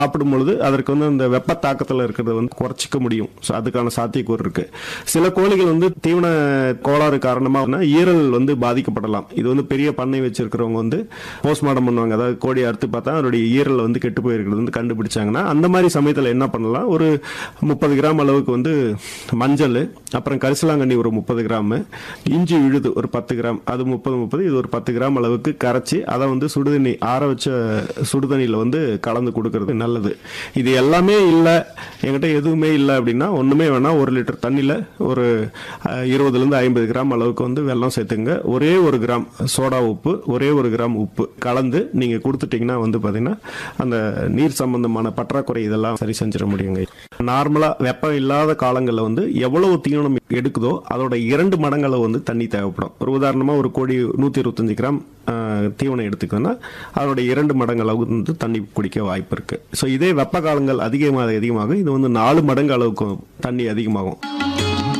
சாப்பிடும் பொழுது அதற்கு வந்து அந்த வெப்ப தாக்கத்தில் இருக்கிறத வந்து குறைச்சிக்க முடியும் ஸோ அதுக்கான சாத்தியக்கூறு இருக்கு சில கோழிகள் வந்து தீவன கோளாறு காரணமாக ஈரல் வந்து பாதிக்கப்படலாம் இது வந்து பெரிய பண்ணை வச்சிருக்கிறவங்க வந்து போஸ்ட்மார்ட்டம் பண்ணுவாங்க அதாவது கோழி அறுத்து பார்த்தா அதனுடைய ஈரல் வந்து கெட்டு போயிருக்கிறது வந்து கண்டுபிடிச்சாங்கன்னா அந்த மாதிரி சமயத்தில் என்ன பண்ணலாம் ஒரு முப்பது கிராம் அளவுக்கு வந்து மஞ்சள் அப்புறம் கரிசலாங்கண்ணி ஒரு முப்பது கிராம் இஞ்சி விழுது ஒரு பத்து கிராம் அது முப்பது முப்பது இது ஒரு பத்து கிராம் அளவுக்கு கரைச்சி அதை வந்து சுடுதண்ணி ஆற வச்ச சுடுதண்ணியில் வந்து கலந்து கொடுக்கறது நல்லது இது எல்லாமே இல்லை என்கிட்ட எதுவுமே இல்லை அப்படின்னா ஒன்றுமே வேணால் ஒரு லிட்டர் தண்ணியில் ஒரு அஹ், இருபதுலேருந்து ஐம்பது கிராம் அளவுக்கு வந்து வெல்லம் சேர்த்துங்க ஒரே ஒரு கிராம் சோடா உப்பு ஒரே ஒரு கிராம் உப்பு கலந்து நீங்கள் கொடுத்துட்டீங்கன்னா வந்து பார்த்தீங்கன்னா அந்த நீர் சம்பந்தமான பற்றாக்குறை இதெல்லாம் சரி செஞ்சிட முடியுங்க நார்மலாக வெப்பம் இல்லாத காலங்களில் வந்து எவ்வளவு தீவனம் எடுக்குதோ அதோட இரண்டு மடங்களவு வந்து தண்ணி தேவைப்படும் ஒரு உதாரணமாக ஒரு கோழி நூற்றி இருபத்தஞ்சு கிராம் ஆஹ், தீவனம் எடுத்துக்கோன்னா அதோட இரண்டு மடங்கு அளவு வந்து தண்ணி குடிக்க வாய்ப்பு இருக்கு ஸோ இதே வெப்ப காலங்கள் அதிகமாக அதிகமாக இது வந்து நாலு மடங்கு அளவுக்கு தண்ணி அதிகமாகும்